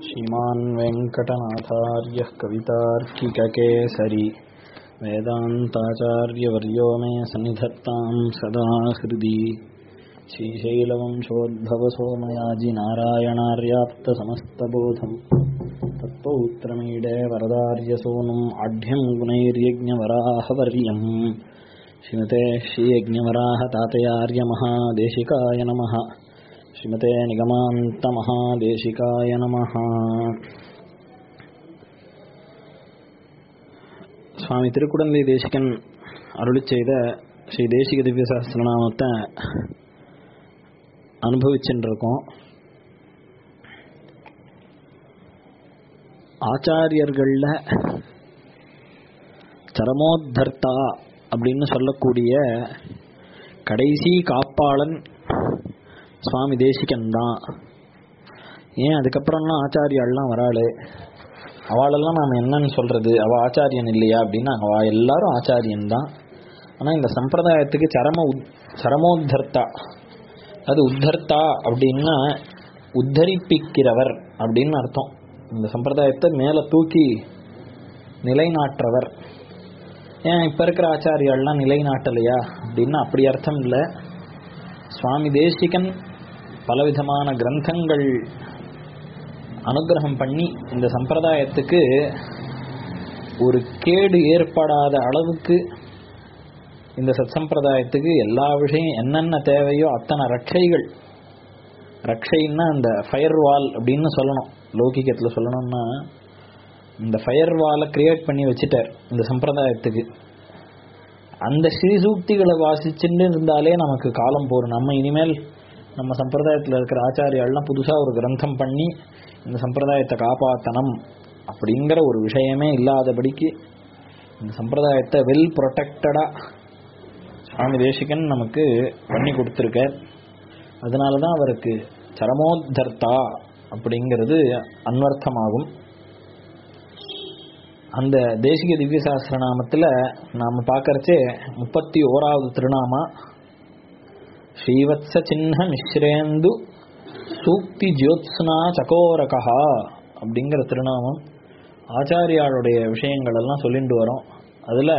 श्रीमान् वेङ्कटनाथार्यः कवितार्किककेसरी वेदान्ताचार्यवर्यो मे सन्निधत्तां सदा हृदि श्रीशैलवंशोद्भवसोमयाजिनारायणार्याप्तसमस्तबोधम् तत्पौत्रमीडे वरदार्यसूनुम् आढ्यं गुणैर्यज्ञवराहवर्यम् श्रीमते श्रीयज्ञवराह तातयार्यमहादेशिकाय नमः ஸ்ரீமதே நிகமாந்த மகாதேசிகாய நமஹ சுவாமி திருக்குடந்தை தேசிகன் அருளி செய்த ஸ்ரீ தேசிக திவ்ய சஹஸ்ரநாமத்தை அனுபவிச்சுருக்கோம் ஆச்சாரியர்களில் சரமோத்தர்த்தா அப்படின்னு சொல்லக்கூடிய கடைசி காப்பாளன் சுவாமி தேசிகன் தான் ஏன் அதுக்கப்புறம்லாம் ஆச்சாரியாள்லாம் வராளு அவளெல்லாம் நாம் என்னன்னு சொல்றது அவ ஆச்சாரியன் இல்லையா அப்படின்னா அவ எல்லாரும் ஆச்சாரியன் தான் ஆனால் இந்த சம்பிரதாயத்துக்கு சரம உத் சரமோத்தர்த்தா அது உத்தர்த்தா அப்படின்னா உத்தரிப்பிக்கிறவர் அப்படின்னு அர்த்தம் இந்த சம்பிரதாயத்தை மேலே தூக்கி நிலைநாட்டுறவர் ஏன் இப்போ இருக்கிற ஆச்சாரியாள்லாம் நிலைநாட்டலையா அப்படின்னா அப்படி அர்த்தம் இல்லை சுவாமி தேசிகன் பலவிதமான கிரந்தங்கள் அனுகிரகம் பண்ணி இந்த சம்பிரதாயத்துக்கு ஒரு கேடு ஏற்படாத அளவுக்கு இந்த சத் சம்பிரதாயத்துக்கு எல்லா விஷயம் என்னென்ன தேவையோ அத்தனை ரட்சைகள் ரட்சைன்னா இந்த ஃபயர் வால் அப்படின்னு சொல்லணும் லௌகிகத்தில் சொல்லணும்னா இந்த ஃபயர் வாலை கிரியேட் பண்ணி வச்சுட்டார் இந்த சம்பிரதாயத்துக்கு அந்த ஸ்ரீசூக்திகளை வாசிச்சுட்டு இருந்தாலே நமக்கு காலம் போகும் நம்ம இனிமேல் நம்ம சம்பிரதாயத்தில் இருக்கிற ஆச்சாரியாலாம் புதுசாக ஒரு கிரந்தம் பண்ணி இந்த சம்பிரதாயத்தை காப்பாற்றணும் அப்படிங்கிற ஒரு விஷயமே இல்லாதபடிக்கு இந்த சம்பிரதாயத்தை வெல் ப்ரொடெக்டடாக சுவாமி தேசிகன் நமக்கு பண்ணி கொடுத்துருக்கார் அதனால தான் அவருக்கு சரமோத்தர்த்தா அப்படிங்கிறது அன்வர்த்தமாகும் அந்த தேசிக திவ்ய சாஸ்திரநாமத்தில் நாம் பார்க்கறச்சே முப்பத்தி ஓராவது திருநாமா ஸ்ரீவத்ச சின்ன மிஸ்ரேந்து சூக்தி ஜோத்ஸ்னா சகோரகா அப்படிங்கிற திருநாமம் ஆச்சாரியாளுடைய விஷயங்கள் எல்லாம் சொல்லிட்டு வரோம் அதில்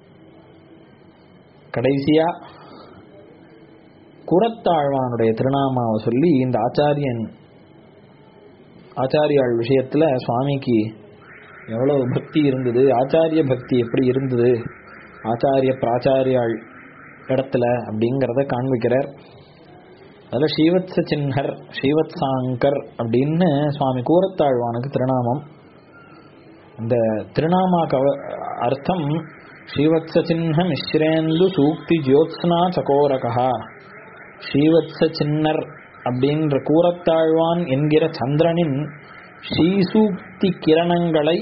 கடைசியாக குரத்தாழ்வானுடைய திருநாமாவை சொல்லி இந்த ஆச்சாரியன் ஆச்சாரியாள் விஷயத்தில் சுவாமிக்கு எவ்வளவு பக்தி இருந்தது ஆச்சாரிய பக்தி எப்படி இருந்தது ஆச்சாரிய பிராச்சாரியாள் இடத்துல அப்படிங்கிறத காண்பிக்கிறார் அதில் ஸ்ரீவத்ஸ சின்ஹர் ஸ்ரீவத்சாங்கர் அப்படின்னு சுவாமி கூரத்தாழ்வானுக்கு திருநாமம் இந்த திருநாமா கவ அர்த்தம் ஸ்ரீவத்ஸ சின்ன மிஸ்ரேந்து சூக்தி ஜோத்ஸ்னா சகோரகா ஸ்ரீவத்ஸ சின்னர் அப்படின்ற கூரத்தாழ்வான் என்கிற சந்திரனின் ஸ்ரீசூக்தி கிரணங்களை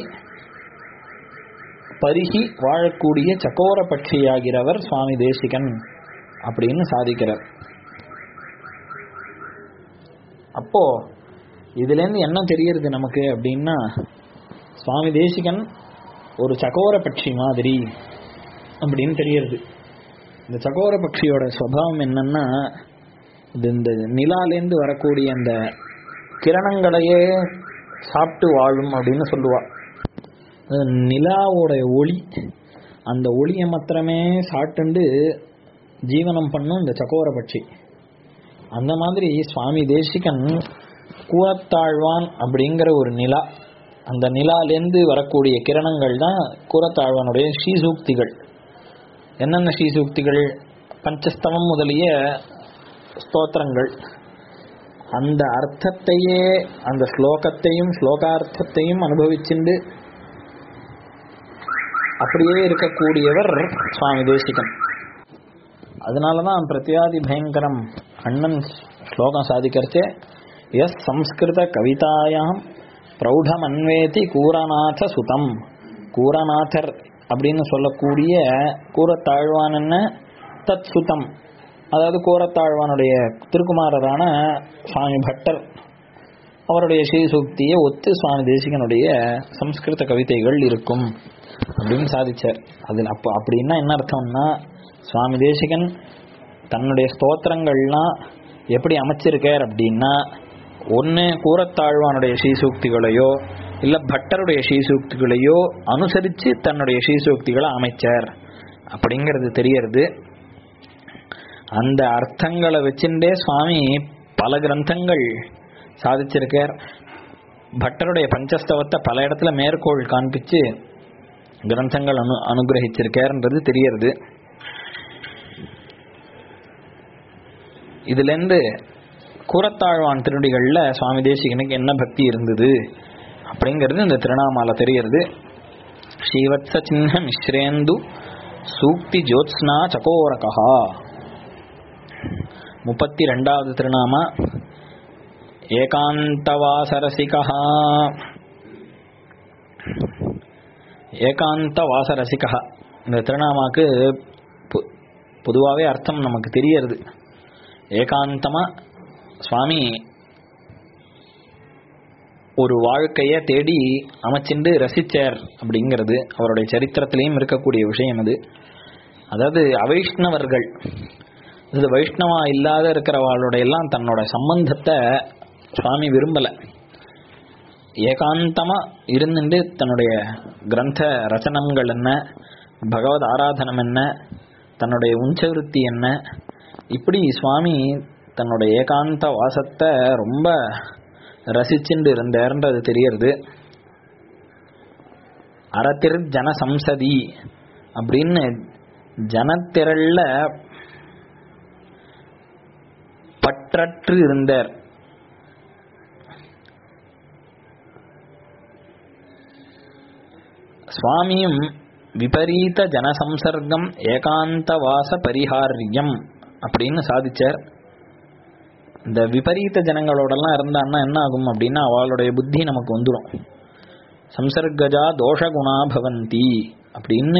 பருகி வாழக்கூடிய சக்கோர பட்சியாகிறவர் சுவாமி தேசிகன் அப்படின்னு சாதிக்கிறார் அப்போ இதுலேருந்து என்ன தெரியறது நமக்கு அப்படின்னா சுவாமி தேசிகன் ஒரு சக்கோர பட்சி மாதிரி அப்படின்னு தெரியறது இந்த சக்கோர பட்சியோட சுவாவம் என்னன்னா இது இந்த நிலாலேருந்து வரக்கூடிய அந்த கிரணங்களையே சாப்பிட்டு வாழும் அப்படின்னு சொல்லுவா நிலாவோட ஒளி அந்த ஒளியை மாத்திரமே சாப்பிட்டுண்டு ஜீவனம் பண்ணும் இந்த சக்கோர பட்சி அந்த மாதிரி சுவாமி தேசிகன் கூரத்தாழ்வான் அப்படிங்கிற ஒரு நிலா அந்த நிலாலேருந்து வரக்கூடிய கிரணங்கள் தான் கூரத்தாழ்வானுடைய ஸ்ரீசூக்திகள் என்னென்ன ஸ்ரீசூக்திகள் பஞ்சஸ்தவம் முதலிய ஸ்தோத்திரங்கள் அந்த அர்த்தத்தையே அந்த ஸ்லோகத்தையும் ஸ்லோகார்த்தத்தையும் அனுபவிச்சுண்டு அப்படியே இருக்கக்கூடியவர் சுவாமி தேசிகன் அதனால தான் பிரத்யாதி பயங்கரம் அண்ணன் ஸ்லோகம் சாதிக்கிறச்சே எஸ் சம்ஸ்கிருத கவிதாயாம் பிரௌடமன்வேதி கூரநாத சுதம் கூரநாதர் அப்படின்னு சொல்லக்கூடிய கூரத்தாழ்வான் என்ன தத் சுதம் அதாவது கூரத்தாழ்வானுடைய திருக்குமாரரான சுவாமி பட்டர் அவருடைய ஸ்ரீசூக்தியை ஒத்து சுவாமி தேசிகனுடைய சம்ஸ்கிருத கவிதைகள் இருக்கும் அப்படின்னு சாதிச்சார் அதில் அப்போ அப்படின்னா என்ன அர்த்தம்னா சுவாமி தேசிகன் தன்னுடைய ஸ்தோத்திரங்கள்லாம் எப்படி அமைச்சிருக்கார் அப்படின்னா ஒன்று கூரத்தாழ்வானுடைய ஸ்ரீசூக்திகளையோ இல்லை பட்டருடைய ஸ்ரீசூக்திகளையோ அனுசரித்து தன்னுடைய ஸ்ரீசூக்திகளை அமைச்சார் அப்படிங்கிறது தெரியறது அந்த அர்த்தங்களை வச்சுட்டே சுவாமி பல கிரந்தங்கள் சாதிச்சிருக்கார் பட்டருடைய பஞ்சஸ்தவத்தை பல இடத்துல மேற்கோள் காண்பிச்சு கிரந்தங்கள் அனு அனுகிரகிச்சிருக்காருன்றது தெரியறது இதுலேருந்து கூரத்தாழ்வான் திருடிகளில் சுவாமி தேசிகனுக்கு என்ன பக்தி இருந்தது அப்படிங்கிறது இந்த திருநாமால தெரியறது ஸ்ரீவத்ச சின்ன மிஸ்ரேந்து சூக்தி ஜோத்ஸ்னா சகோரகா முப்பத்தி ரெண்டாவது திருநாமா ஏகாந்தவாசரசிகா ஏகாந்த வாசரசிகா இந்த திருநாமாக்கு பொதுவாகவே அர்த்தம் நமக்கு தெரியறது ஏகாந்தமா சுவாமி ஒரு வாழ்க்கையை தேடி அமைச்சிண்டு ரசிச்சார் அப்படிங்கிறது அவருடைய சரித்திரத்திலையும் இருக்கக்கூடிய விஷயம் அது அதாவது அவைஷ்ணவர்கள் இது வைஷ்ணவா இல்லாத இருக்கிறவாளோட எல்லாம் தன்னோட சம்பந்தத்தை சுவாமி விரும்பலை ஏகாந்தமா இருந்துட்டு தன்னுடைய கிரந்த ரச்சனங்கள் என்ன பகவத் ஆராதனம் என்ன தன்னுடைய உஞ்சவிருத்தி என்ன இப்படி சுவாமி தன்னுடைய ஏகாந்த வாசத்தை ரொம்ப ரசிச்சுண்டு இருந்தார்ன்றது தெரியறது அறத்திரு ஜன சம்சதி அப்படின்னு ஜனத்திரள்ல பற்றற்று இருந்தார் சுவாமியும் விபரீத ஜனசம்சர்க்கம் ஏகாந்தவாச பரிஹாரியம் அப்படின்னு சாதிச்சார் இந்த விபரீத ஜனங்களோடலாம் இருந்தான்னா என்ன ஆகும் அப்படின்னா அவளுடைய புத்தி நமக்கு வந்துடும் சம்சர்கஜா தோஷகுணா பவந்தி அப்படின்னு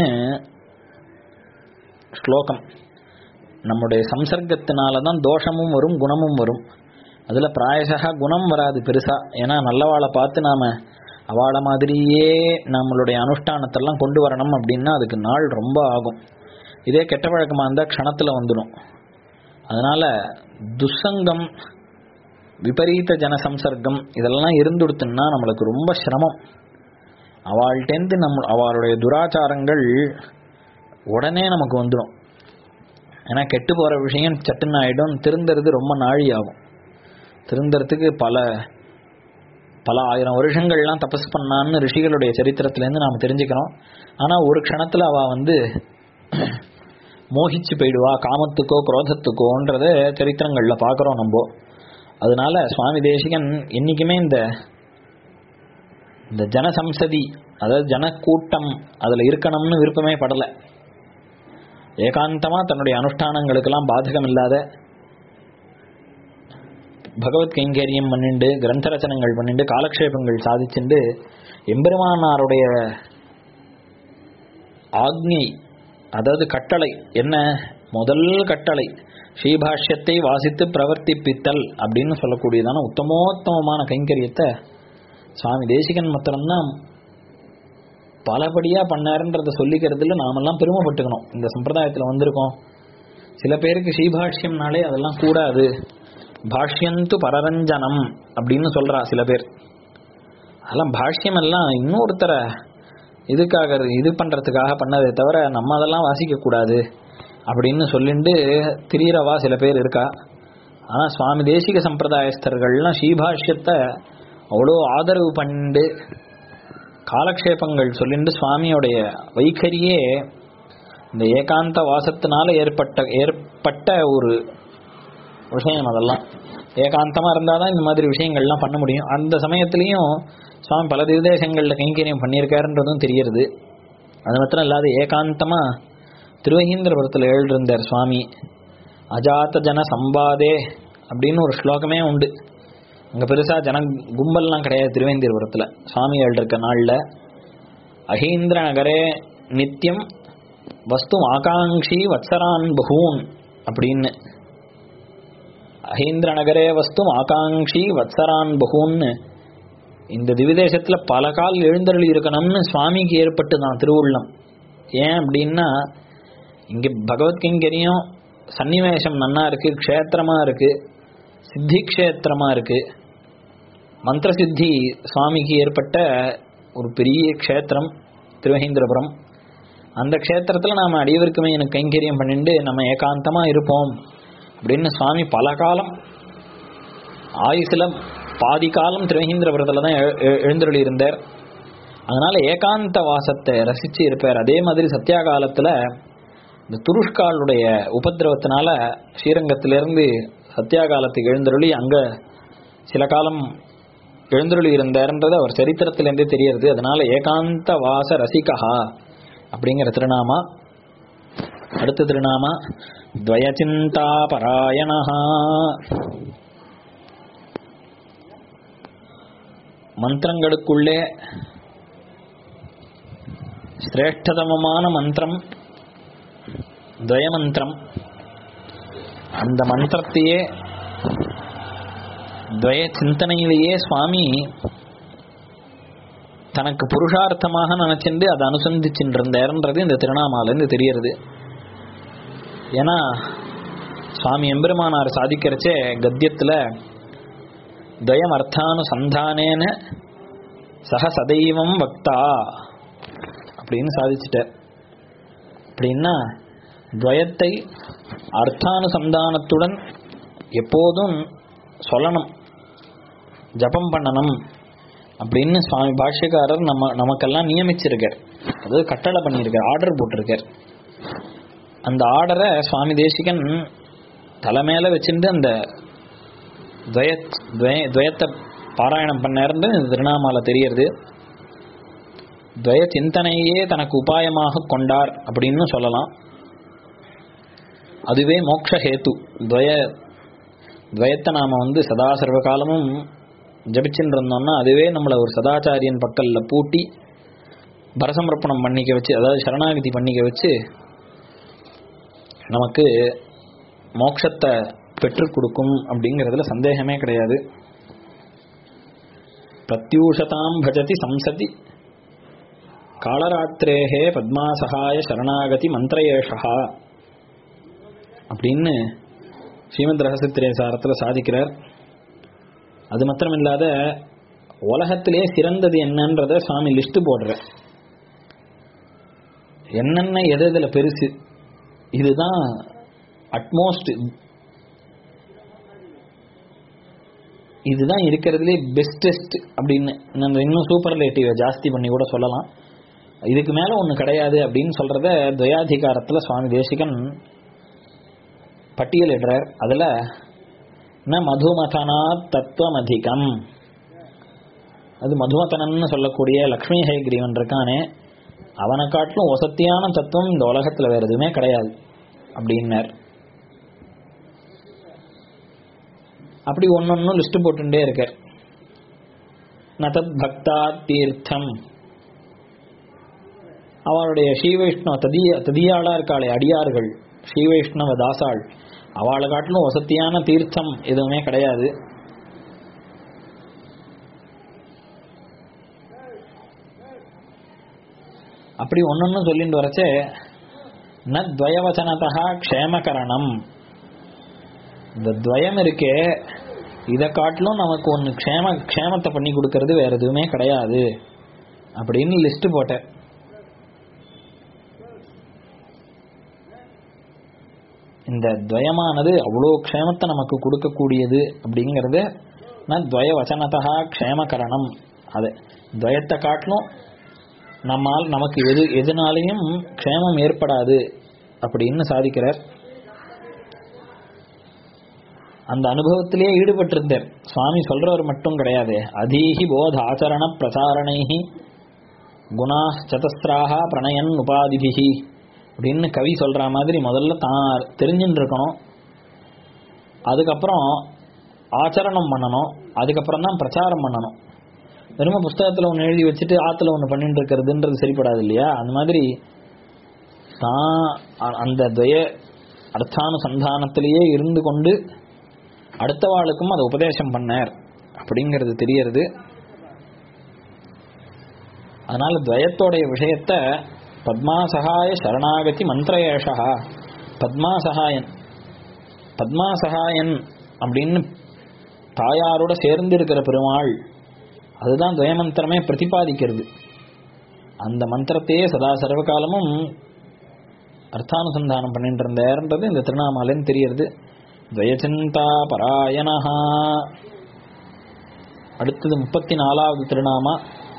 ஸ்லோகம் நம்முடைய சம்சர்க்கத்தினால தான் தோஷமும் வரும் குணமும் வரும் அதில் பிராயசக குணம் வராது பெருசா ஏன்னா நல்லவாளை பார்த்து நாம அவளை மாதிரியே நம்மளுடைய அனுஷ்டானத்தெல்லாம் கொண்டு வரணும் அப்படின்னா அதுக்கு நாள் ரொம்ப ஆகும் இதே கெட்ட பழக்கமாக இருந்தால் க்ஷணத்தில் வந்துடும் அதனால துசங்கம் விபரீத ஜனசம்சர்க்கம் இதெல்லாம் இருந்துடுத்துன்னா நம்மளுக்கு ரொம்ப சிரமம் அவள்கிட்டேருந்து நம்ம அவளுடைய துராச்சாரங்கள் உடனே நமக்கு வந்துடும் ஏன்னா கெட்டு போகிற விஷயம் சட்டுன்னு ஆகிடும் திருந்துறது ரொம்ப நாழி ஆகும் திருந்துறதுக்கு பல பல ஆயிரம் வருஷங்கள்லாம் தபஸ் பண்ணான்னு ரிஷிகளுடைய சரித்திரத்திலேருந்து நாம் தெரிஞ்சுக்கிறோம் ஆனால் ஒரு க்ஷணத்தில் அவள் வந்து மோகிச்சு போயிடுவா காமத்துக்கோ குரோதத்துக்கோன்றத சரித்திரங்களில் பார்க்குறோம் நம்ம அதனால சுவாமி தேசிகன் என்றைக்குமே இந்த இந்த ஜனசம்சதி அதாவது ஜனக்கூட்டம் அதில் இருக்கணும்னு விருப்பமே படலை ஏகாந்தமாக தன்னுடைய அனுஷ்டானங்களுக்கெல்லாம் பாதகம் இல்லாத பகவத் கைங்கரியம் பண்ணிண்டு கிரந்த ரச்சனங்கள் பண்ணிண்டு காலக்ஷேபங்கள் சாதிச்சுண்டு எம்பெருமானாருடைய ஆக்ஞை அதாவது கட்டளை என்ன முதல் கட்டளை ஸ்ரீபாஷ்யத்தை வாசித்து பிரவர்த்திப்பித்தல் அப்படின்னு சொல்லக்கூடியதான உத்தமோத்தமமான கைங்கரியத்தை சுவாமி தேசிகன் மாத்திரம்தான் பலபடியாக பண்ணாருன்றத சொல்லிக்கிறதுல நாமெல்லாம் பெருமைப்பட்டுக்கணும் இந்த சம்பிரதாயத்தில் வந்திருக்கோம் சில பேருக்கு ஸ்ரீபாஷ்யம்னாலே அதெல்லாம் கூடாது பாஷ்யந்து பரரஞ்சனம் அப்படின்னு சொல்றா சில பேர் அதெல்லாம் பாஷ்யம் எல்லாம் இன்னொருத்தரை இதுக்காக இது பண்ணுறதுக்காக பண்ணதே தவிர நம்ம அதெல்லாம் வாசிக்கக்கூடாது அப்படின்னு சொல்லிட்டு திரியறவா சில பேர் இருக்கா ஆனால் சுவாமி தேசிக சம்பிரதாயஸ்தர்கள்லாம் ஸ்ரீபாஷ்யத்தை அவ்வளோ ஆதரவு பண்ணிட்டு காலக்ஷேபங்கள் சொல்லிட்டு சுவாமியோடைய வைகரியே இந்த ஏகாந்த வாசத்தினால ஏற்பட்ட ஏற்பட்ட ஒரு விஷயம் அதெல்லாம் ஏகாந்தமாக இருந்தால் தான் இந்த மாதிரி விஷயங்கள்லாம் பண்ண முடியும் அந்த சமயத்துலேயும் சுவாமி பல விதேசங்களில் கைங்கரியம் பண்ணியிருக்காருன்றதும் தெரியறது அது மாத்திரம் இல்லாத ஏகாந்தமாக திருவகீந்திரபுரத்தில் எழுதிருந்தார் சுவாமி அஜாத்த ஜன சம்பாதே அப்படின்னு ஒரு ஸ்லோகமே உண்டு அங்கே பெருசாக ஜன கும்பல்லாம் கிடையாது திருவேந்திரபுரத்தில் சுவாமி எழுதிருக்க நாளில் அஹீந்திர நகரே நித்தியம் வஸ்து ஆகாங்ஷி வத்சரான் பகூன் அப்படின்னு அஹீந்திர நகரே வஸ்து ஆகாங்ஷி வத்சரான் பகூன்னு இந்த திவிதேசத்தில் பல கால் எழுந்தருளி இருக்கணும்னு சுவாமிக்கு ஏற்பட்டு தான் திருவுள்ளம் ஏன் அப்படின்னா இங்கே பகவத்கைங்கரியம் சன்னிவேசம் நன்னா இருக்கு க்ஷேத்திரமா இருக்கு சித்தி க்ஷேத்திரமா இருக்கு மந்திர சித்தி சுவாமிக்கு ஏற்பட்ட ஒரு பெரிய க்ஷேத்திரம் திருவகேந்திரபுரம் அந்த க்ஷேத்திரத்தில் நாம் அடியவருக்குமே எனக்கு கைங்கரியம் பண்ணிட்டு நம்ம ஏகாந்தமாக இருப்போம் அப்படின்னு சுவாமி பல காலம் ஆயுசில் பாதி காலம் திருவகேந்திரபுரத்தில் தான் எழு- எழு- எழுந்தருளி இருந்தார் அதனால ஏகாந்த வாசத்தை ரசிச்சு இருப்பார் அதே மாதிரி சத்யா காலத்தில் இந்த துருஷ்காலுடைய உபதிரவத்தினால ஸ்ரீரங்கத்திலிருந்து சத்யா காலத்துக்கு எழுந்தருளி அங்கே சில காலம் எழுந்தருளி இருந்தார்ன்றது அவர் சரித்திரத்திலேருந்தே தெரியறது அதனால ஏகாந்த வாச ரசிகா அப்படிங்கிற திருநாமா அடுத்த திருநாமா துவயசிந்தா பராயணா மந்திரங்களுக்குள்ளே சிரேஷ்டதமமான மந்திரம் துவயமந்திரம் அந்த மந்திரத்தையே துவய சிந்தனையிலேயே சுவாமி தனக்கு புருஷார்த்தமாக நினைச்சிருந்து அதை அனுசந்திச்சுட்டு இருந்தாருன்றது இந்த திருநாமாலேருந்து தெரியறது ஏன்னா சுவாமி எம்பெருமானார் சாதிக்கிறச்சே கத்தியத்தில் துவயம் அர்த்தானுசந்தானேன சக சதைவம் வக்தா அப்படின்னு சாதிச்சிட்டார் அப்படின்னா துவயத்தை அர்த்தானுசந்தானத்துடன் எப்போதும் சொல்லணும் ஜபம் பண்ணணும் அப்படின்னு சுவாமி பாஷ்யக்காரர் நம்ம நமக்கெல்லாம் நியமிச்சிருக்கார் அதாவது கட்டளை பண்ணியிருக்கார் ஆர்டர் போட்டிருக்கார் அந்த ஆர்டரை சுவாமி தேசிகன் தலைமையில வச்சுட்டு அந்த துவய துவய- துவயத்தை பாராயணம் பண்ணாருன்னு இந்த திருநாமால தெரியறது துவய சிந்தனையே தனக்கு உபாயமாக கொண்டார் அப்படின்னு சொல்லலாம் அதுவே மோட்ச ஹேத்து துவய துவயத்தை நாம வந்து சதா சர்வ காலமும் ஜபிச்சுட்டு இருந்தோம்னா அதுவே நம்மளை ஒரு சதாச்சாரியன் பக்கல்ல பூட்டி பரசமர்ப்பணம் பண்ணிக்க வச்சு அதாவது சரணாகதி பண்ணிக்க வச்சு நமக்கு மோட்சத்தை பெற்றுக் கொடுக்கும் அப்படிங்கிறதுல சந்தேகமே கிடையாது பிரத்யூஷதாம் பஜதி சம்சதி காலராத்திரேகே பத்மாசகாய சரணாகதி மந்திரயேஷா அப்படின்னு ஸ்ரீமத் ரகசியத்திரே சாரத்தில் சாதிக்கிறார் அது மாத்திரமில்லாத உலகத்திலே சிறந்தது என்னன்றத சுவாமி லிஸ்ட் போடுற என்னென்ன எது எதுல பெருசு இதுதான் அட்மோஸ்ட் இதுதான் இருக்கிறதுலே பெஸ்டஸ்ட் அப்படின்னு நம்ம இன்னும் சூப்பர்லேட்டிவ் ஜாஸ்தி பண்ணி கூட சொல்லலாம் இதுக்கு மேல ஒண்ணு கிடையாது அப்படின்னு சொல்றத துவயாதிகாரத்துல சுவாமி தேசிகன் பட்டியலிடுறார் அதுல ந மதுமதனா தத்துவம் அதிகம் அது மதுமதனன்னு சொல்லக்கூடிய லக்ஷ்மி ஹைகிரீவன் இருக்கானே அவனை காட்டிலும் வசத்தியான தத்துவம் இந்த உலகத்துல வேற எதுவுமே கிடையாது அப்படின்னார் அப்படி ஒன்னொன்னும் லிஸ்ட் போட்டுட்டே இருக்கார் நதத் பக்தா தீர்த்தம் அவளுடைய ஸ்ரீ வைஷ்ணவ ததிய ததியாளா இருக்காளே அடியார்கள் ஸ்ரீ வைஷ்ணவ தாசாள் அவளை காட்டிலும் வசத்தியான தீர்த்தம் எதுவுமே கிடையாது அப்படி ஒன்னொன்னு சொல்லிட்டு வரச்சே ந துவயவச்சனதா க்ஷேமகரணம் இந்த துவயம் இருக்கே இதை காட்டிலும் நமக்கு ஒன்று க்ஷேம க்ஷேமத்தை பண்ணி கொடுக்கறது வேற எதுவுமே கிடையாது அப்படின்னு லிஸ்ட் போட்டேன் இந்த துவயமானது அவ்வளோ க்ஷேமத்தை நமக்கு கொடுக்கக்கூடியது அப்படிங்கிறது நான் துவய வச்சனதா க்ஷேமகரணம் அது துவயத்தை காட்டிலும் நம்மால் நமக்கு எது எதுனாலையும் க்ஷேமம் ஏற்படாது அப்படின்னு சாதிக்கிறார் அந்த அனுபவத்திலேயே ஈடுபட்டிருந்தார் சுவாமி சொல்றவர் மட்டும் கிடையாது அதீஹி போத ஆச்சரண பிரசாரணைஹி குணா சதஸ்திராக பிரணயன் உபாதிபிகி அப்படின்னு கவி சொல்ற மாதிரி முதல்ல தான் தெரிஞ்சுட்டு இருக்கணும் அதுக்கப்புறம் ஆச்சரணம் பண்ணணும் அதுக்கப்புறம் தான் பிரச்சாரம் பண்ணணும் வெறும புஸ்தகத்தில் ஒன்று எழுதி வச்சுட்டு ஆற்றுல ஒன்று பண்ணிட்டு இருக்கிறதுன்றது சரிப்படாது இல்லையா அந்த மாதிரி தான் அ- அந்த துவய அர்த்தானுசந்தானத்திலேயே இருந்து கொண்டு அடுத்த வாளுக்கும் அதை உபதேசம் பண்ணார் அப்படிங்கிறது தெரியறது அதனால துவயத்தோடைய விஷயத்த பத்மாசகாய சரணாகதி மந்திரயேஷா பத்மாசகாயன் பத்மாசகாயன் அப்படின்னு தாயாரோட சேர்ந்து இருக்கிற பெருமாள் அதுதான் துவயமந்திரமே பிரதிபாதிக்கிறது அந்த மந்திரத்தையே சதா சர்வகாலமும் அர்த்தானுசந்தானம் பண்ணிட்டு இருந்தார்ன்றது இந்த திருநாமாலேன்னு தெரியறது துவயசிந்தா பராயணஹா அடுத்தது முப்பத்தி நாலாவது திருநாமா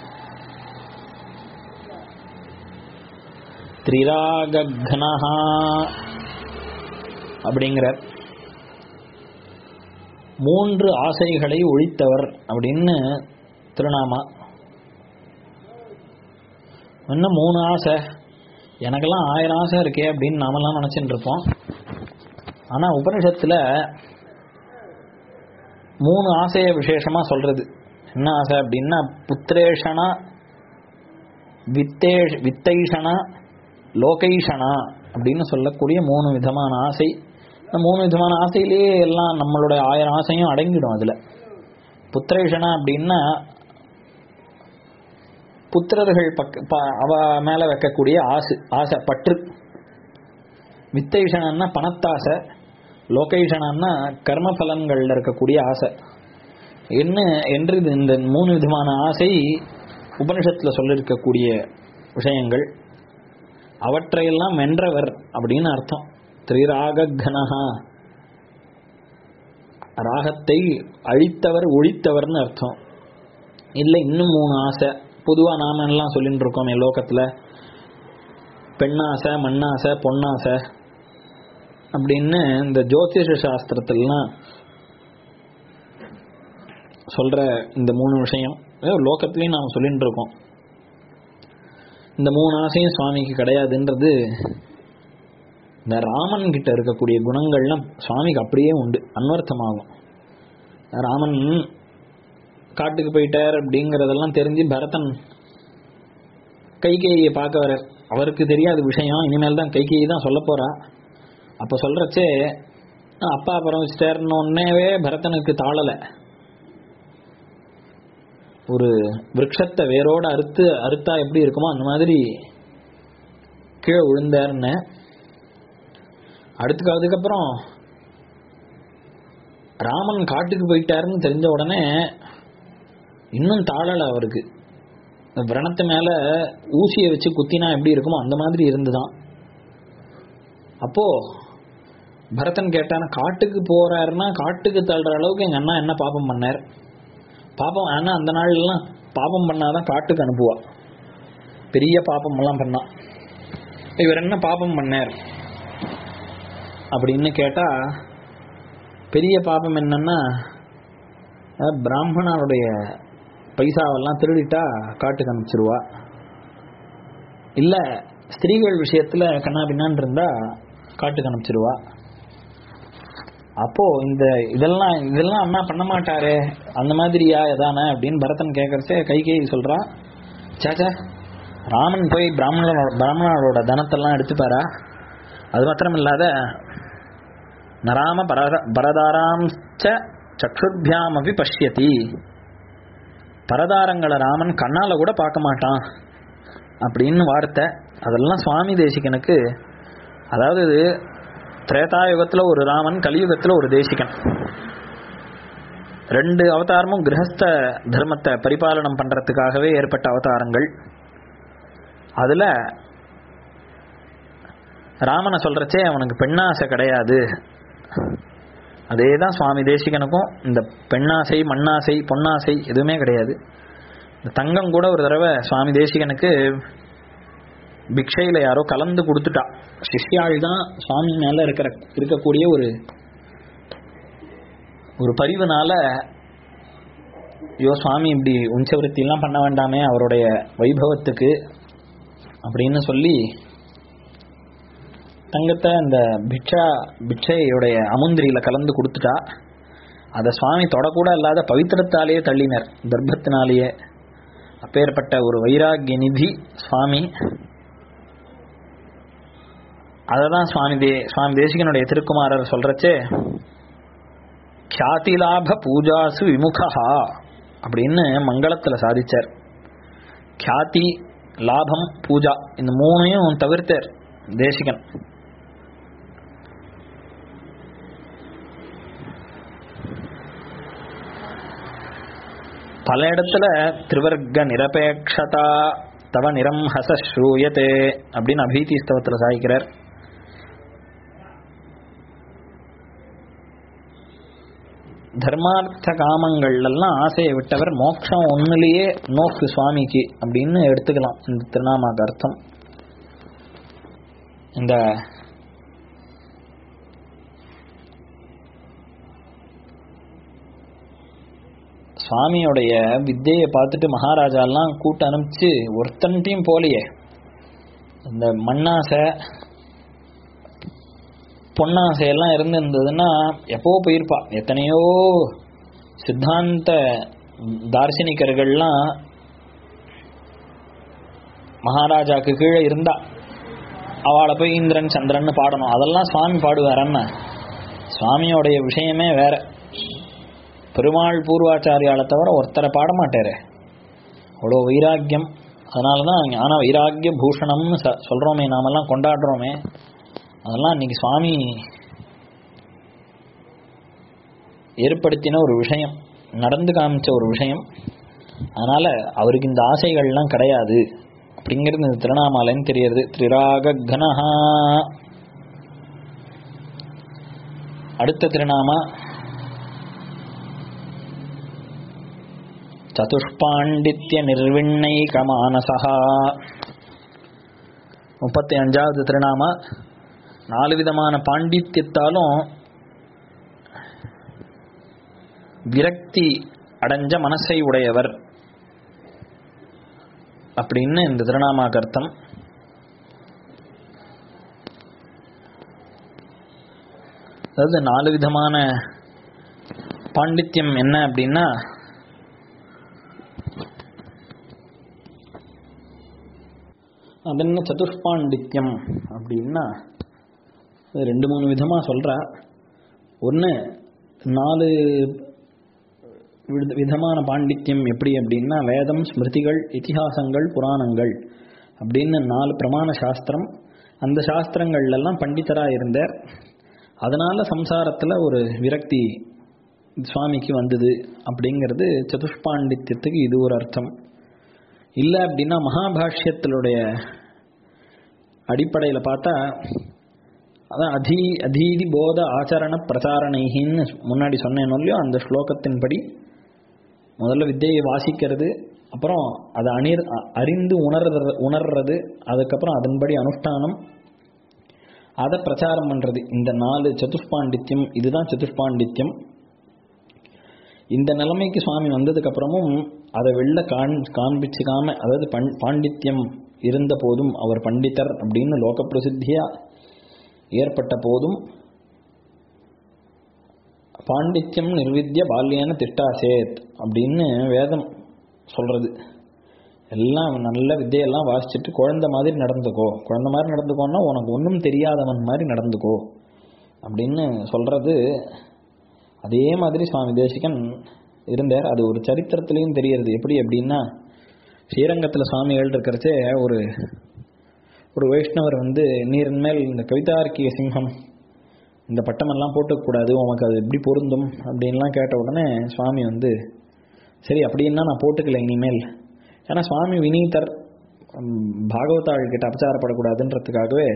திரிராகக்னஹா அப்படிங்கிறார் மூன்று ஆசைகளை ஒழித்தவர் அப்படின்னு திருநாமா இன்னும் மூணு ஆசை எனக்கெல்லாம் ஆயிரம் ஆசை இருக்கே அப்படின்னு நாமெல்லாம் நினச்சிட்டு இருப்போம் ஆனால் உபனிஷத்தில் மூணு ஆசையை விசேஷமாக சொல்கிறது என்ன ஆசை அப்படின்னா புத்திரேஷனா வித்தேஷ் வித்தைஷனா லோகைஷனா அப்படின்னு சொல்லக்கூடிய மூணு விதமான ஆசை இந்த மூணு விதமான ஆசையிலேயே எல்லாம் நம்மளுடைய ஆயிரம் ஆசையும் அடங்கிடும் அதில் புத்திரேஷனா அப்படின்னா புத்திரர்கள் பக்க ப- அவ மேலே வைக்கக்கூடிய ஆசை ஆசை பற்று வித்தைஷனா பணத்தாசை லோகேஷனா கர்ம பலன்கள்ல இருக்கக்கூடிய ஆசை என்ன என்று இது இந்த மூணு விதமான ஆசை உபனிஷத்துல சொல்லியிருக்கக்கூடிய விஷயங்கள் அவற்றையெல்லாம் வென்றவர் அப்படின்னு அர்த்தம் திரிராகனஹா ராகத்தை அழித்தவர் ஒழித்தவர்னு அர்த்தம் இல்லை இன்னும் மூணு ஆசை பொதுவாக நாம எல்லாம் சொல்லிட்டு இருக்கோமே லோகத்தில் பெண்ணாசை மண்ணாசை பொன்னாசை அப்படின்னு இந்த ஜோதிஷ சாஸ்திரத்திலாம் சொல்ற இந்த மூணு விஷயம் அதாவது லோகத்திலையும் நாம் சொல்லிட்டு இருக்கோம் இந்த மூணு ஆசையும் சுவாமிக்கு கிடையாதுன்றது இந்த ராமன் கிட்ட இருக்கக்கூடிய குணங்கள்லாம் சுவாமிக்கு அப்படியே உண்டு அன்வர்த்தமாகும் ராமன் காட்டுக்கு போயிட்டார் அப்படிங்கிறதெல்லாம் தெரிஞ்சு பரதன் கைகேயை பார்க்க வர அவருக்கு தெரியாத விஷயம் இனிமேல் தான் கைகேயி தான் சொல்ல போறா அப்போ சொல்றச்சே அப்பா பரமிச்சிட்டாருன்னு உடனேவே பரதனுக்கு தாளலை ஒரு விருட்சத்தை வேரோட அறுத்து அறுத்தா எப்படி இருக்குமோ அந்த மாதிரி கீழே விழுந்தாருன்னு அடுத்து அதுக்கப்புறம் ராமன் காட்டுக்கு போயிட்டாருன்னு தெரிஞ்ச உடனே இன்னும் தாழலை அவருக்கு இந்த விரணத்து மேல ஊசியை வச்சு குத்தினா எப்படி இருக்குமோ அந்த மாதிரி இருந்துதான் அப்போ பரதன் கேட்டான காட்டுக்கு போறாருன்னா காட்டுக்கு தள்ளுற அளவுக்கு எங்க அண்ணா என்ன பாப்பம் பண்ணார் பாப்பம் ஆனா அந்த நாள்லாம் பாப்பம் பண்ணாதான் காட்டுக்கு அனுப்புவா பெரிய பாப்பம் எல்லாம் பண்ணா இவர் என்ன பாப்பம் பண்ணார் அப்படின்னு கேட்டா பெரிய பாப்பம் என்னன்னா அஹ், பிராமணருடைய பைசாவெல்லாம் திருடிட்டா காட்டுக்கு அனுப்பிச்சிருவா இல்ல ஸ்திரீகள் விஷயத்துல கண்ணா பின்னான்னு இருந்தா காட்டுக்கு அனுப்பிச்சிருவா அப்போ இந்த இதெல்லாம் இதெல்லாம் அண்ணா பண்ண மாட்டாரே அந்த மாதிரியா எதானே அப்படின்னு பரதன் கேட்கறச்சே கைகேயி சொல்றா சாச்சா ராமன் போய் பிராமணனோட பிராமணரோட தனத்தெல்லாம் எடுத்துப்பாரா அது மாத்திரம் இல்லாத நராம பரத பரதாராம் சக்ஷுர்பியாம் அபி பஷ்யதி பரதாரங்களை ராமன் கண்ணால கூட பார்க்க மாட்டான் அப்படின்னு வார்த்தை அதெல்லாம் சுவாமி தேசிகனுக்கு அதாவது திரேதாயுகத்துல ஒரு ராமன் கலியுகத்துல ஒரு தேசிகன் ரெண்டு அவதாரமும் கிரகஸ்த தர்மத்தை பரிபாலனம் பண்றதுக்காகவே ஏற்பட்ட அவதாரங்கள் அதுல ராமனை சொல்றச்சே அவனுக்கு பெண்ணாசை கிடையாது அதே தான் சுவாமி தேசிகனுக்கும் இந்த பெண்ணாசை மண்ணாசை பொன்னாசை எதுவுமே கிடையாது இந்த தங்கம் கூட ஒரு தடவை சுவாமி தேசிகனுக்கு பிக்ஷையில யாரோ கலந்து கொடுத்துட்டா சிஷ்யாள் தான் சுவாமி மேல இருக்கிற இருக்கக்கூடிய ஒரு ஒரு பரிவுனால ஐயோ சுவாமி இப்படி உஞ்சவருத்தி எல்லாம் பண்ண வேண்டாமே அவருடைய வைபவத்துக்கு அப்படின்னு சொல்லி தங்கத்தை அந்த பிக்ஷா பிக்ஷையுடைய அமுந்திரியில கலந்து கொடுத்துட்டா அதை சுவாமி தொடக்கூட இல்லாத பவித்திரத்தாலேயே தள்ளினர் கர்ப்பத்தினாலேயே அப்பேற்பட்ட ஒரு வைராகிய நிதி சுவாமி அதை தான் சுவாமி தே சுவாமி தேசிகனுடைய திருக்குமாரர் சொல்றச்சே கியாதிலாப பூஜாசு விமுகா அப்படின்னு மங்களத்துல சாதிச்சார் கியாதி லாபம் பூஜா இந்த மூணையும் தவிர்த்தார் தேசிகன் பல இடத்துல திரிவர்க்க நிரபேக்ஷதா தவ நிறம் ஹச ஸ்ரூயத்தே அப்படின்னு அபீதி ஸ்தவத்தில் சாய்க்கிறார் தர்மார்த்த காமங்கள் எல்லாம் ஆசையை விட்டவர் மோட்சம் ஒன்னுலயே நோக்கு சுவாமிக்கு அப்படின்னு எடுத்துக்கலாம் இந்த திருநாமாக்கு அர்த்தம் இந்த சுவாமியோடைய வித்தையை பார்த்துட்டு மகாராஜாலாம் கூட்டு அனுப்பிச்சு ஒருத்தன்ட்டையும் போலையே இந்த மண்ணாசை பொன்னாசை எல்லாம் இருந்திருந்ததுன்னா எப்போ போயிருப்பா எத்தனையோ சித்தாந்த தார்சனிகர்கள்லாம் மகாராஜாக்கு கீழே இருந்தா அவளை போய் இந்திரன் சந்திரன் பாடணும் அதெல்லாம் சுவாமி பாடுவாரன்னா சுவாமியோடைய விஷயமே வேற பெருமாள் பூர்வாச்சாரியால தவிர ஒருத்தரை பாட மாட்டாரு அவ்வளோ வைராக்கியம் அதனால தான் ஞான வைராக்கிய பூஷணம்னு ச சொல்கிறோமே நாமெல்லாம் கொண்டாடுறோமே அதெல்லாம் இன்னைக்கு சுவாமி ஏற்படுத்தின ஒரு விஷயம் நடந்து காமிச்ச ஒரு விஷயம் அதனால அவருக்கு இந்த ஆசைகள்லாம் கிடையாது அப்படிங்கிறது இந்த திருவண்ணாமலைன்னு தெரியறது திரிராக கனஹா அடுத்த திருநாமா சதுஷ்பாண்டித்ய நிர்விண்ணைக மானசா முப்பத்தி அஞ்சாவது திருநாமா நாலு விதமான பாண்டித்யத்தாலும் விரக்தி அடைஞ்ச மனசை உடையவர் அப்படின்னு இந்த திருநாமாக்கு அர்த்தம் அதாவது நாலு விதமான பாண்டித்யம் என்ன அப்படின்னா அது என்ன சதுஷ்பாண்டித்யம் அப்படின்னா அது ரெண்டு மூணு விதமாக சொல்கிறா ஒன்று நாலு வித- விதமான பாண்டித்யம் எப்படி அப்படின்னா வேதம் ஸ்மிருதிகள் இதிகாசங்கள் புராணங்கள் அப்படின்னு நாலு பிரமாண சாஸ்திரம் அந்த சாஸ்திரங்கள்லாம் பண்டிதராக இருந்தார் அதனால சம்சாரத்தில் ஒரு விரக்தி சுவாமிக்கு வந்தது அப்படிங்கிறது சதுஷ்பாண்டித்யத்துக்கு இது ஒரு அர்த்தம் இல்லை அப்படின்னா மகாபாஷ்யத்தினுடைய அடிப்படையில் பார்த்தா அதான் அதி அதீதி போத ஆச்சரண பிரச்சாரணைகின்னு முன்னாடி சொன்னேன் இல்லையோ அந்த ஸ்லோகத்தின்படி முதல்ல வித்தையை வாசிக்கிறது அப்புறம் அதை அணிர் அ- அறிந்து உணர்றது உணர்றது அதுக்கப்புறம் அதன்படி அனுஷ்டானம் அதை பிரச்சாரம் பண்றது இந்த நாலு சதுஷ்பாண்டித்யம் இதுதான் சதுஷ்பாண்டித்யம் இந்த நிலைமைக்கு சுவாமி வந்ததுக்கு அப்புறமும் அதை வெளில காண் காண்பிச்சுக்காம அதாவது பண் பாண்டித்யம் இருந்த போதும் அவர் பண்டிதர் அப்படின்னு லோக பிரசித்தியா ஏற்பட்ட போதும் பாண்டித்யம் நிர்வித்ய பால்யன திஷ்டாசேத் அப்படின்னு வேதம் சொல்றது எல்லாம் நல்ல வித்தையெல்லாம் வாசிச்சுட்டு குழந்தை மாதிரி நடந்துக்கோ குழந்தை மாதிரி நடந்துக்கோன்னா உனக்கு ஒன்றும் தெரியாதவன் மாதிரி நடந்துக்கோ அப்படின்னு சொல்றது அதே மாதிரி சுவாமி தேசிகன் இருந்தார் அது ஒரு சரித்திரத்திலையும் தெரியறது எப்படி அப்படின்னா ஸ்ரீரங்கத்தில் சுவாமிகள் இருக்கிறச்சே ஒரு ஒரு வைஷ்ணவர் வந்து நீரின் மேல் இந்த கவிதார்க்கிய சிங்கம் இந்த பட்டமெல்லாம் போட்டுக்கூடாது உனக்கு அது எப்படி பொருந்தும் அப்படின்லாம் கேட்ட உடனே சுவாமி வந்து சரி அப்படின்னா நான் போட்டுக்கல இனிமேல் ஏன்னா சுவாமி வினீதர் ம், பாகவதாள் கிட்ட அபச்சாரப்படக்கூடாதுன்றதுக்காகவே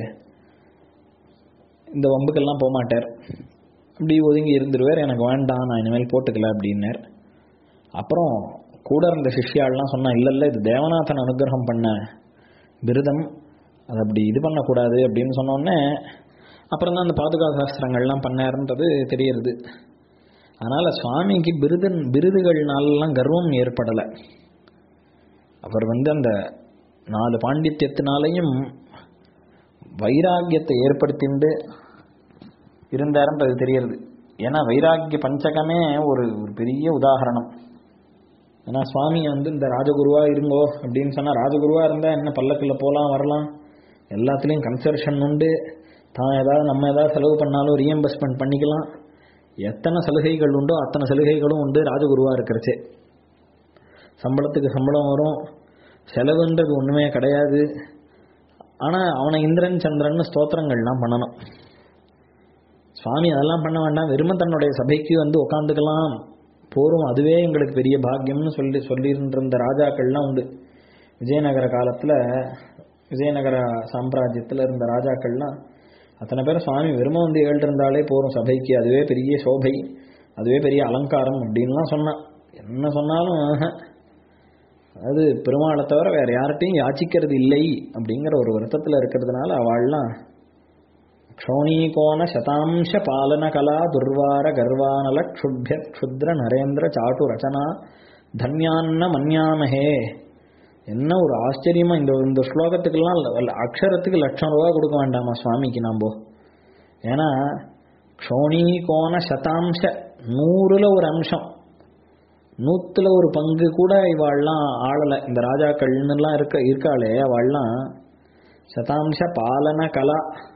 இந்த வம்புக்கெல்லாம் போக மாட்டார் அப்படி ஒதுங்கி இருந்துருவார் எனக்கு வேண்டாம் நான் இனிமேல் போட்டுக்கல அப்படின்னார் அப்புறம் கூட இருந்த சிஷ்யாள்லாம் சொன்னா இல்ல இல்ல இது தேவநாதன் அனுகிரகம் பண்ண விரதம் அது அப்படி இது பண்ணக்கூடாது அப்படின்னு சொன்னோடனே அப்புறம் தான் அந்த பாதுகா சாஸ்திரங்கள்லாம் பண்ணாருன்றது தெரியறது அதனால சுவாமிக்கு விருதன் விருதுகள்னாலலாம் கர்வம் ஏற்படலை அவர் வந்து அந்த நாலு பாண்டித்யத்தினாலையும் வைராக்கியத்தை ஏற்படுத்திண்டு இருந்தாருன்றது தெரியறது ஏன்னா வைராக்கிய பஞ்சகமே ஒரு ஒரு பெரிய உதாகரணம் ஏன்னா சுவாமி வந்து இந்த ராஜகுருவா இருங்கோ அப்படின்னு சொன்னா ராஜகுருவா இருந்தா என்ன பல்லக்கில் போகலாம் வரலாம் எல்லாத்துலேயும் கன்செஷன் உண்டு தான் ஏதாவது நம்ம ஏதாவது செலவு பண்ணாலும் ரீஎம்பர்ஸ்மெண்ட் பண்ணிக்கலாம் எத்தனை சலுகைகள் உண்டோ அத்தனை சலுகைகளும் உண்டு ராஜகுருவா இருக்கிறச்சே சம்பளத்துக்கு சம்பளம் வரும் செலவுன்றது ஒன்றுமே கிடையாது ஆனால் அவனை இந்திரன் சந்திரன் ஸ்தோத்திரங்கள்லாம் பண்ணணும் சுவாமி அதெல்லாம் பண்ண வேண்டாம் வெறும தன்னுடைய சபைக்கு வந்து உட்காந்துக்கலாம் போரும் அதுவே எங்களுக்கு பெரிய பாக்கியம்னு சொல்லி சொல்லியிருந்த ராஜாக்கள்லாம் உண்டு விஜயநகர காலத்தில் விஜயநகர சாம்ராஜ்யத்தில் இருந்த ராஜாக்கள்லாம் அத்தனை பேர் சுவாமி வெறும வந்து ஏழ்ந்திருந்தாலே போரும் சபைக்கு அதுவே பெரிய சோபை அதுவே பெரிய அலங்காரம் அப்படின்லாம் சொன்னான் என்ன சொன்னாலும் ஆஹா. அது பெருமாளை தவிர வேற யார்கிட்டையும் யாச்சிக்கிறது இல்லை அப்படிங்கிற ஒரு வருத்தத்தில் இருக்கிறதுனால அவள்லாம் க்ஷோணீகோண சதாம்ச பாலன கலா துர்வார கர்வானல க்ஷுப்ய க்ஷுத்ர நரேந்திர சாட்டு ரச்சனா தன்யான்ன மன்யாமஹே என்ன ஒரு ஆச்சரியமா இந்த இந்த ஸ்லோகத்துக்கெல்லாம் ல- ல- அக்ஷரத்துக்கு லட்சம் ரூபா கொடுக்க வேண்டாமா சுவாமிக்கு நாம்போ ஏன்னா க்ஷோணீகோண சதாம்ச நூறுல ஒரு அம்சம் நூத்துல ஒரு பங்கு கூட இவாள்லாம் ஆளலை இந்த ராஜாக்கள்னுலாம் இருக்க இருக்காளே அவள்லாம் சதாம்ச பாலன கலா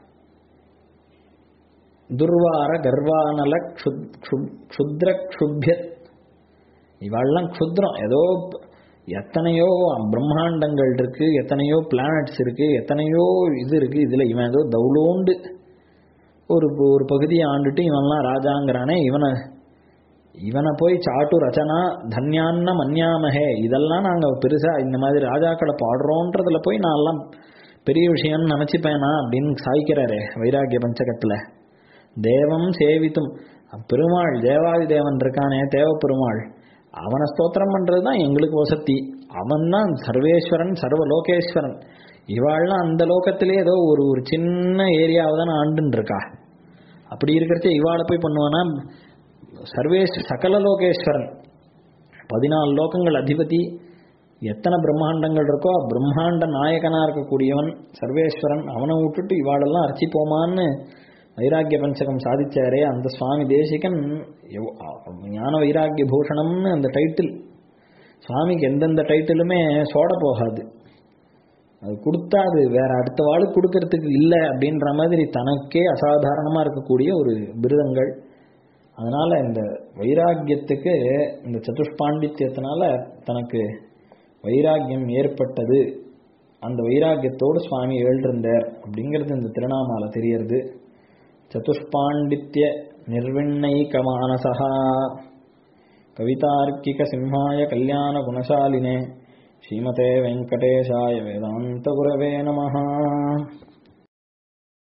துர்வார கர்வானல க்ஷுத்- க்ஷுத்- க்ஷுத்ர க்ஷுப்யத் இவாள்லாம் க்ஷுத்ரம் ஏதோ ப- எத்தனையோ பிரம்மாண்டங்கள் இருக்கு எத்தனையோ பிளானட்ஸ் இருக்கு எத்தனையோ இது இருக்கு இதுல இவன் ஏதோ தவுளோண்டு ஒரு ஒரு பகுதியை ஆண்டுட்டு இவன்லாம் ராஜாங்கிறானே இவனை இவனை போய் சாட்டு ரச்சனா தன்யான்ன மன்யாமஹே இதெல்லாம் நாங்க பெருசா இந்த மாதிரி ராஜாக்களை பாடுறோன்றதுல போய் நான் எல்லாம் பெரிய விஷயம்னு நினைச்சுப்பேனா அப்படின்னு சாய்க்கிறாரே வைராகிய பஞ்சகத்துல தேவம் சேவித்தும் பெருமாள் தேவாதி தேவன் இருக்கானே தேவ பெருமாள் அவனை ஸ்தோத்திரம் பண்றது தான் எங்களுக்கு வசதி அவன் தான் சர்வேஸ்வரன் சர்வ லோகேஸ்வரன் இவாள்லாம் அந்த லோகத்திலே ஏதோ ஒரு ஒரு சின்ன ஏரியாவை தான் ஆண்டுன்னு இருக்கா அப்படி இருக்கிறச்ச இவாளை போய் பண்ணுவானா சர்வேஸ் சகல லோகேஸ்வரன் பதினாலு லோகங்கள் அதிபதி எத்தனை பிரம்மாண்டங்கள் இருக்கோ பிரம்மாண்ட நாயகனா இருக்கக்கூடியவன் சர்வேஸ்வரன் அவனை விட்டுட்டு இவாளெல்லாம் அர்ச்சிப்போமான்னு வைராக்கிய பஞ்சகம் சாதிச்சாரே அந்த சுவாமி தேசிகன் எவ்- அ- ஞான வைராக்கிய பூஷணம்னு அந்த டைட்டில் சுவாமிக்கு எந்தெந்த டைட்டிலுமே சோட போகாது அது கொடுத்தா அது வேற அடுத்த வாளுக்கு கொடுக்கறதுக்கு இல்லை அப்படின்ற மாதிரி தனக்கே அசாதாரணமா இருக்கக்கூடிய ஒரு பிருதங்கள் அதனால இந்த வைராக்கியத்துக்கு இந்த சதுஷ்பாண்டித்யத்தினால தனக்கு வைராக்கியம் ஏற்பட்டது அந்த வைராக்கியத்தோடு சுவாமி எழுந்திருந்தார் அப்படிங்கிறது இந்த திருநாமால தெரியறது சதுஷ்பாண்டித்ய நிர்விண்ணைக மானசா கவிதார்க்கிக சிம்ஹாய கல்யாண குணசாலினே ஸ்ரீமதே வெங்கடேஷாய வேதாந்த குரவே நமஹ